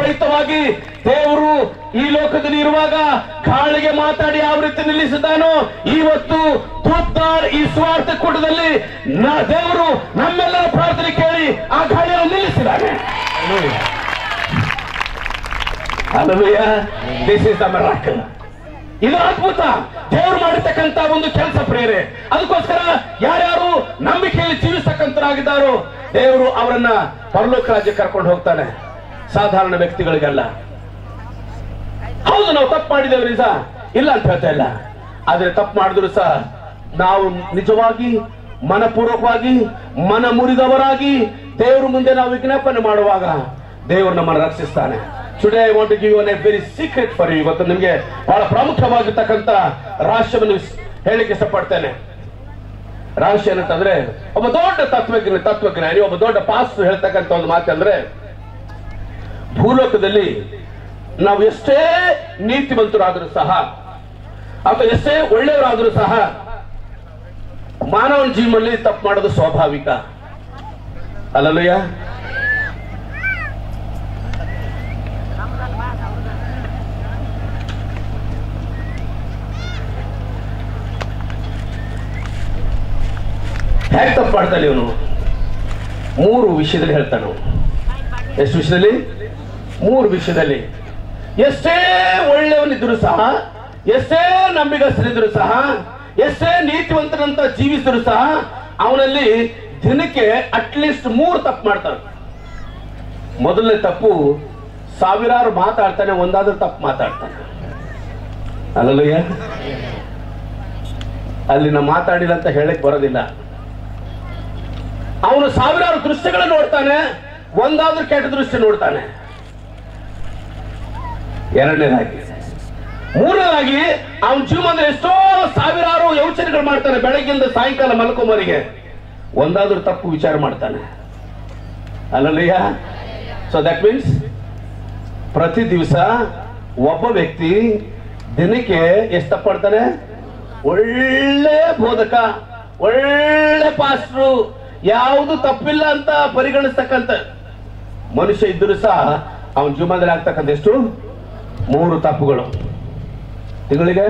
ಫಲಿತವಾಗಿ ದೇವರು ಈ ಲೋಕದಲ್ಲಿ ಇರುವಾಗ ಗಾಳಿಗೆ ಮಾತಾಡಿ ಯಾವ ರೀತಿ ನಿಲ್ಲಿಸಿದಾನೋ ಇವತ್ತು ತೂಪ್ದಾರ್ ಈ ಸ್ವಾರ್ಥ ಕೂಟದಲ್ಲಿ ನ- ದೇವರು ನಮ್ಮೆಲ್ಲರ ಪ್ರಾರ್ಥನೆ ಕೇಳಿ ಆ ಗಾಳಿಯನ್ನು ನಿಲ್ಲಿಸಿದ್ದಾನೆ ದಿಸ್ ಇಸ್ ದ ಮಿರಾಕಲ್ ಇದು ಅದ್ಭುತ ದೇವರು ಮಾಡಿರ್ತಕ್ಕಂತ ಒಂದು ಕೆಲಸ ಪ್ರೇರೆ ಅದಕ್ಕೋಸ್ಕರ ಯಾರ್ಯಾರು ನಂಬಿಕೆಯಲ್ಲಿ ಜೀವಿಸ್ತಕ್ಕಂತರಾಗಿದ್ದಾರೋ ದೇವರು ಅವರನ್ನ ಪರಲೋಕ ರಾಜ್ಯ ಕರ್ಕೊಂಡು ಹೋಗ್ತಾನೆ ಸಾಧಾರಣ ವ್ಯಕ್ತಿಗಳಿಗೆಲ್ಲ ಹೌದು ನಾವು ತಪ್ಪು ಮಾಡಿದ್ದೇವೆ ನಿಜ ಇಲ್ಲ ಅಂತ ಹೇಳ್ತಾ ಇಲ್ಲ ಆದ್ರೆ ತಪ್ಪು ಮಾಡಿದ್ರು ಸಹ ನಾವು ನಿಜವಾಗಿ ಮನಪೂರ್ವಕವಾಗಿ ಮನ ಮುರಿದವರಾಗಿ ದೇವರ ಮುಂದೆ ನಾವು ವಿಜ್ಞಾಪನೆ ಮಾಡುವಾಗ ದೇವರು ನಮ್ಮನ್ನು ರಕ್ಷಿಸ್ತಾನೆ today I want give one a very secret for you ಇವತ್ತು ನಿಮಗೆ ಬಹಳ ಪ್ರಾಮುಖ್ಯವಾಗಿರ್ತಕ್ಕಂಥ ರಹಸ್ಯವನ್ನು ಹೇಳಿಕ್ಕೆ ಇಷ್ಟಪಡ್ತೇನೆ ರಹಸ್ಯ ಏನಂತಂದ್ರೆ ಒಬ್ಬ ದೊಡ್ಡ ತತ್ವಜ್ಞ ತತ್ವಜ್ಞಾನಿ ಒಬ್ಬ ದೊಡ್ಡ ಪಾಸ್ ಹೇಳ್ತಕ್ಕಂಥ ಒಂದು ಮಾತಂದ್ರೆ ಭೂಲೋಕದಲ್ಲಿ ನಾವು ಎಷ್ಟೇ ನೀತಿವಂತರಾದರೂ ಸಹ ಅಥವಾ ಎಷ್ಟೇ ಒಳ್ಳೆಯವರಾದರೂ ಸಹ ಮಾನವನ ಜೀವನದಲ್ಲಿ ತಪ್ಪು ಮಾಡೋದು ಸ್ವಾಭಾವಿಕ ಅಲ್ಲಲ್ಲಯ್ಯ ಹೇಗೆ ತಪ್ಪು ಮಾಡ್ತಾನೆ ಇವನು ಮೂರು ವಿಷಯದಲ್ಲಿ ಹೇಳ್ತಾನೆ ಅವನು. ಎಷ್ಟು ವಿಷಯದಲ್ಲಿ ಮೂರು ವಿಷಯದಲ್ಲಿ ಎಷ್ಟೇ ಒಳ್ಳೆಯವನಿದ್ರು ಸಹ ಎಷ್ಟೇ ನಂಬಿಗಸ್ತರಿದ್ರು ಸಹ ಎಷ್ಟೇ ನೀತಿವಂತನಂತ ಜೀವಿಸಿದ್ರು ಸಹ ಅವನಲ್ಲಿ ದಿನಕ್ಕೆ ಅಟ್ಲೀಸ್ಟ್ ಮೂರು ತಪ್ಪು ಮಾಡ್ತಾನೆ ಮೊದಲನೇ ತಪ್ಪು ಸಾವಿರಾರು ಮಾತಾಡ್ತಾನೆ ಒಂದಾದ್ರೂ ತಪ್ಪು ಮಾತಾಡ್ತಾನೆ ಅಲ್ಲಲ್ಲಯ್ಯ ಅಲ್ಲಿ ನಾ ಮಾತಾಡಿಲ್ಲ ಅಂತ ಹೇಳಕ್ ಬರೋದಿಲ್ಲ ಅವನು ಸಾವಿರಾರು ದೃಶ್ಯಗಳನ್ನ ನೋಡ್ತಾನೆ ಒಂದಾದ್ರೂ ಕೆಟ್ಟ ದೃಶ್ಯ ನೋಡ್ತಾನೆ ಎರಡನೇದಾಗಿ ಮೂರನೇದಾಗಿ ಅವನ ಜೀವನದಲ್ಲಿ ಎಷ್ಟೋ ಸಾವಿರಾರು ಯೋಚನೆಗಳು ಮಾಡ್ತಾನೆ ಬೆಳಗ್ಗಿಂದ ಸಾಯಂಕಾಲ ಮಲ್ಕೊಂಬರಿಗೆ ಒಂದಾದ್ರೂ ತಪ್ಪು ವಿಚಾರ ಮಾಡ್ತಾನೆ ಅಲ್ಲಲ್ಲಯ್ಯ ಸೊ ದಟ್ ಮೀನ್ಸ್ ಪ್ರತಿ ದಿವಸ ಒಬ್ಬ ವ್ಯಕ್ತಿ ದಿನಕ್ಕೆ ಎಷ್ಟು ತಪ್ಪು ಮಾಡ್ತಾನೆ ಒಳ್ಳೆ ಬೋಧಕ ಒಳ್ಳೆ ಪಾಸ್ಟ್ರು ಯಾವುದು ತಪ್ಪಿಲ್ಲ ಅಂತ ಪರಿಗಣಿಸ್ತಕ್ಕಂಥ ಮನುಷ್ಯ ಇದ್ದರೂ ಸಹ ಅವನ ಜೀವನದಲ್ಲಿ ಆಗ್ತಕ್ಕಂಥ ಎಷ್ಟು ಮೂರು ತಪ್ಪುಗಳು ತಿಂಗಳಿಗೆ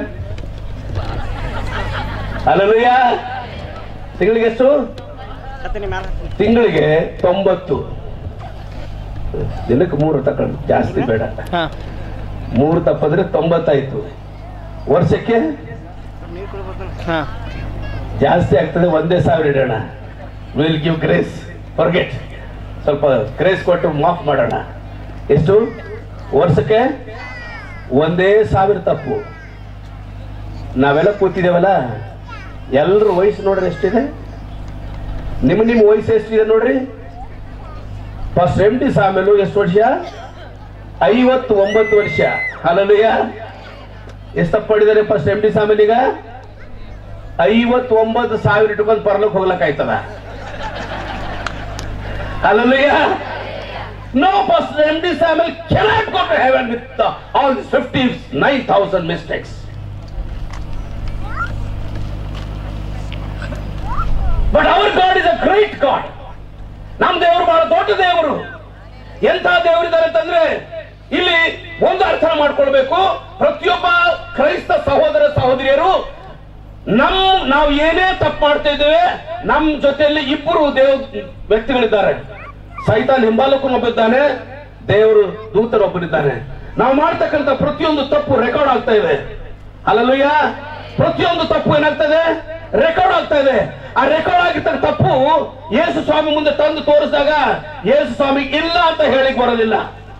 ಅಲ್ಲಯ್ಯ ತಿಂಗಳಿಗೆ ಎಷ್ಟು ಹತ್ತನೇ ಮ್ಯಾಲ ತಿಂಗಳಿಗೆ ತೊಂಬತ್ತು ದಿನಕ್ಕೆ ಮೂರು ತಕೊಂಡು ಜಾಸ್ತಿ ಬೇಡ ಹಾ ಮೂರು ತಪ್ಪದ್ರೆ ತೊಂಬತ್ತಾಯ್ತು ವರ್ಷಕ್ಕೆ ನೀರು ಕುಡಿಬೋದು ಹಾ ಜಾಸ್ತಿ ಆಗ್ತದೆ ಒಂದೇ ಸಾವಿರ ಇಡೋಣ ವಿಲ್ ಗಿವ್ ಗ್ರೇಸ್ ಫರ್ಗೆಟ್ ಸ್ವಲ್ಪ ಗ್ರೇಸ್ ಕೊಟ್ಟು ಮಾಫ್ ಮಾಡೋಣ ಎಷ್ಟು ವರ್ಷಕ್ಕೆ ಒಂದೇ ಸಾವಿರ ತಪ್ಪು ನಾವೆಲ್ಲ ಕೂತಿದ್ದೇವಲ್ಲ ಎಲ್ಲರ ವಯಸ್ಸು ನೋಡ್ರಿ ಎಷ್ಟಿದೆ ನಿಮ್ಮ ನಿಮ್ಮ ವಯಸ್ಸು ಎಷ್ಟಿದೆ ನೋಡ್ರಿ ಫಸ್ಟ್ ಎಂ ಡಿ ಸಾಮೇಲು ಎಷ್ಟು ವರ್ಷ ಐವತ್ತು ಒಂಬತ್ತು ವರ್ಷ ಅಲ್ಲಯ್ಯ ಎಷ್ಟು ತಪ್ಪು ಮಾಡಿದ್ದಾರೆ ಫಸ್ಟ್ ಎಂ ಡಿ ಸಾಮೇಲ್ ಈಗ ಐವತ್ತೊಂಬತ್ತು ಸಾವಿರ ಇಟ್ಕೊಂಡು ಪರಲೋಕ್ ಹೋಗ್ಲಕ್ ಆಯ್ತದ ಅಲ್ಲಯ್ಯ ನೋ ಫಸ್ಟ್ ಎಂ ಡಿ Samuel cannot go to heaven with all this fifty nine thousand mistakes but our God is a great God ನಮ್ ದೇವರು ಬಹಳ ದೊಡ್ಡ ದೇವರು ಎಂಥ ದೇವರಿದ್ದಾರೆ ಅಂತಂದ್ರೆ ಇಲ್ಲಿ ಒಂದು ಅರ್ಥ ಮಾಡ್ಕೊಳ್ಬೇಕು ಪ್ರತಿಯೊಬ್ಬ ಕ್ರೈಸ್ತ ಸಹೋದರ ಸಹೋದರಿಯರು ನಮ್ ನಾವು ಏನೇ ತಪ್ಪು ಮಾಡ್ತಾ ಇದ್ದೇವೆ ನಮ್ ಜೊತೆಯಲ್ಲಿ ಇಬ್ಬರು ದೇವ ವ್ಯಕ್ತಿಗಳಿದ್ದಾರೆ ಸೈತಾನ್ ಹಿಂಬಾಲಕನೊಬ್ಬಿದ್ದಾನೆ ದೇವರು ದೂತರೊಬ್ಬರಿದ್ದಾನೆ ನಾವು ಮಾಡ್ತಕ್ಕಂಥ ಪ್ರತಿಯೊಂದು ತಪ್ಪು ರೆಕಾರ್ಡ್ ಆಗ್ತಾ ಇದೆ ಅಲ್ಲಲ್ಲಯ್ಯ ಪ್ರತಿಯೊಂದು ತಪ್ಪು ಏನಾಗ್ತದೆ ರೆಕಾರ್ಡ್ ಆಗ್ತಾ ಇದೆ ಆ ರೆಕಾರ್ಡ್ ಆಗಿರ್ತಕ್ಕ ತಪ್ಪು ಯೇಸು ಸ್ವಾಮಿ ಮುಂದೆ ತಂದು ತೋರಿಸಿದಾಗ ಯೇಸು ಸ್ವಾಮಿ ಇಲ್ಲ ಅಂತ ಹೇಳಿಕ್ ಬರೋದಿಲ್ಲ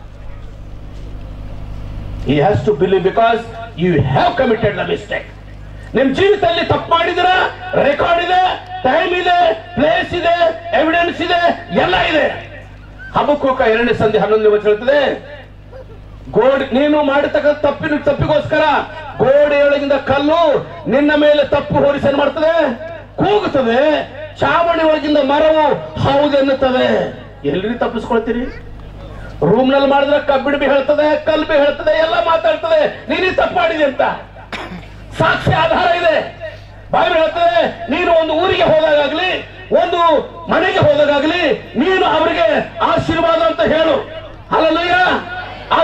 ಈ has to believe because you have committed the mistake ನಿಮ್ ಜೀವಿತದಲ್ಲಿ ತಪ್ಪು ಮಾಡಿದಿರ ರೆಕಾರ್ಡ್ ಇದೆ ಟೈಮ್ ಇದೆ ಪ್ಲೇಸ್ ಇದೆ ಎವಿಡೆನ್ಸ್ ಇದೆ ಎಲ್ಲ ಇದೆ ಹಬ್ಬಕ್ಕೂಕ ಎರಡನೇ ಸಂಧಿ ಹನ್ನೊಂದನೇ ವಚನ ಹೇಳ್ತದೆ ಗೋಡೆ ನೀನು ಮಾಡಿರ್ತಕ್ಕಂಥ ತಪ್ಪಿನ ತಪ್ಪಿಗೋಸ್ಕರ ಗೋಡೆಯೊಳಗಿಂದ ಕಲ್ಲು ನಿನ್ನ ಮೇಲೆ ತಪ್ಪು ಹೊರಿಸಿ ಏನ್ ಮಾಡ್ತದೆ ಕೂಗುತ್ತದೆ ಚಾವಣಿ ಒಳಗಿಂದ ಮರವು ಹೌದು ಎನ್ನುತ್ತದೆ ಎಲ್ರಿ ತಪ್ಪಿಸ್ಕೊಳ್ತೀರಿ ರೂಮ್ ನಲ್ಲಿ ಮಾಡಿದ್ರೆ ಕಬ್ಬಿಣ ಬಿ ಹೇಳ್ತದೆ ಕಲ್ ಬಿ ಹೇಳ್ತದೆ ಎಲ್ಲ ಮಾತಾಡ್ತದೆ ನೀನು ತಪ್ಪು ಮಾಡಿದೆ ಅಂತ ಸಾಕ್ಷಿ ಆಧಾರ ಇದೆ ಬೈಬಲ್ ಹೇಳ್ತದೆ ನೀನು ಒಂದು ಊರಿಗೆ ಹೋದಾಗಲಿ ಒಂದು ಮನೆಗೆ ಹೋದಾಗಲಿ ನೀನು ಅವರಿಗೆ ಆಶೀರ್ವಾದ ಅಂತ ಹೇಳು ಅಲ್ಲಲ್ಲಯ್ಯ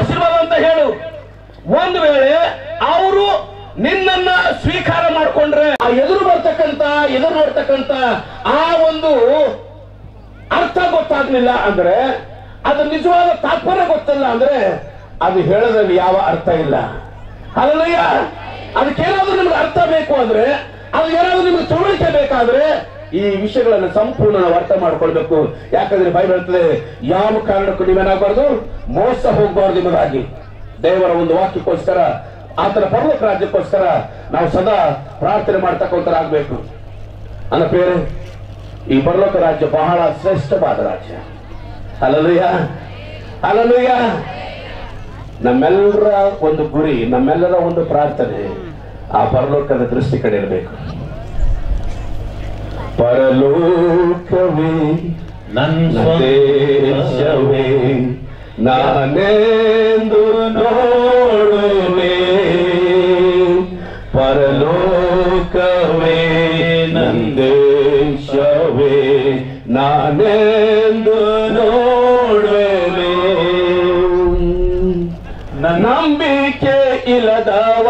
ಹೇಳ್ತಕ್ಕಂತ ಆ ಒಂದು ಅರ್ಥ ಗೊತ್ತಾಗ್ಲಿಲ್ಲ ಅಂದ್ರೆ ಅದು ನಿಜವಾದ ತಾತ್ಪರ್ಯ ಗೊತ್ತಿಲ್ಲ ಅಂದ್ರೆ ಅದು ಹೇಳೋದ್ರಲ್ಲಿ ಯಾವ ಅರ್ಥ ಇಲ್ಲ ಅಲ್ಲಯ್ಯ ಅದಕ್ಕೇನಾದ್ರೂ ನಿಮ್ಗೆ ಅರ್ಥ ಬೇಕು ಅಂದ್ರೆ ಅದು ಏನಾದ್ರೂ ನಿಮ್ಗೆ ತಿಳುವಳಿಕೆ ಬೇಕಾದ್ರೆ ಈ ವಿಷಯಗಳನ್ನು ಸಂಪೂರ್ಣ ನಾವು ಅರ್ಥ ಮಾಡ್ಕೊಳ್ಬೇಕು ಯಾಕಂದ್ರೆ ಬೈಬಲ್ ಹೇಳ್ತದೆ ಯಾವ ಕಾರಣಕ್ಕೂ ನೀವೇನಾಗಬಾರ್ದು ಮೋಸ ಹೋಗಬಾರ್ದು ನಿಮಗಾಗಿ ದೇವರ ಒಂದು ವಾಕ್ಯಕ್ಕೋಸ್ಕರ ಆತನ ಪರ್ವಕ ರಾಜ್ಯಕ್ಕೋಸ್ಕರ ನಾವು ಸದಾ ಪ್ರಾರ್ಥನೆ ಮಾಡ್ತಕ್ಕಂಥರಾಗಬೇಕು ಅನ್ನ ಪೇರೆ ಈ ಪರಲೋಕ ರಾಜ್ಯ ಬಹಳ ಶ್ರೇಷ್ಠವಾದ ರಾಜ್ಯ ಅಲ್ಲಲುಯ್ಯ ಅಲ್ಲಲುಯ್ಯ ನಮ್ಮೆಲ್ಲರ ಒಂದು ಗುರಿ ನಮ್ಮೆಲ್ಲರ ಒಂದು ಪ್ರಾರ್ಥನೆ ಆ ಪರಲೋಕದ ದೃಷ್ಟಿ ಕಡೆ ಇರಬೇಕು ಪರಲೋಕವೇ ನನ್ನ ದೇಶವೇ ನಾನೆಂದು ನೋಡುವೆ ಪರಲೋಕವೇ ನಂದೇಶವೇ ನಾನೆಂದು ನೋಡುವೆ ನಂಬಿಕೆ ಇಲ್ಲದ